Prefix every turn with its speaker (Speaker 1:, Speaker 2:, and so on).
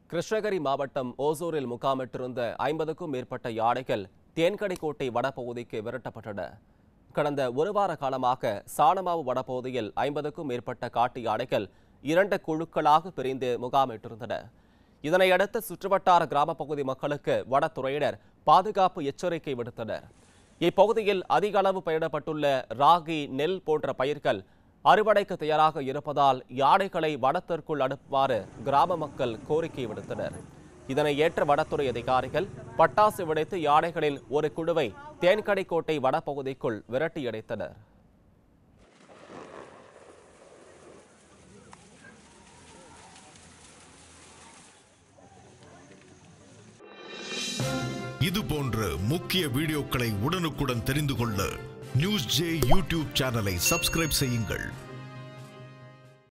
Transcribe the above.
Speaker 1: கிருஷ்ணகிரி மாவட்டம் ஓசூரில் முகாமிட்டிருந்த ஐம்பதுக்கும் மேற்பட்ட யானைகள் தேன்கடைக்கோட்டை வனப்பகுதிக்கு விரட்டப்பட்டன கடந்த ஒரு வார காலமாக சாணமாவு வனப்பகுதியில் ஐம்பதுக்கும் மேற்பட்ட காட்டு யானைகள் இரண்டு குழுக்களாக பிரிந்து முகாமிட்டிருந்தன இதனையடுத்து சுற்றுவட்டார கிராம பகுதி மக்களுக்கு வனத்துறையினர் பாதுகாப்பு எச்சரிக்கை விடுத்தனர் இப்பகுதியில் அதிக அளவு பயிரிடப்பட்டுள்ள ராகி நெல் போன்ற பயிர்கள் அறுவடைக்கு தயாராக இருப்பதால் யானைகளை வனத்திற்குள் அனுப்புமாறு கிராம மக்கள் கோரிக்கை விடுத்தனர் இதனை ஏற்ற வனத்துறை அதிகாரிகள் பட்டாசு வெடித்து யானைகளில் ஒரு குழுவை தேன்கடைக்கோட்டை வனப்பகுதிக்குள் விரட்டியடைத்தனர்
Speaker 2: இது போன்ற முக்கிய வீடியோக்களை உடனுக்குடன் தெரிந்து கொள்ள நியூஸ் ஜே யூடியூப் சேனலை சப்ஸ்கிரைப் செய்யுங்கள்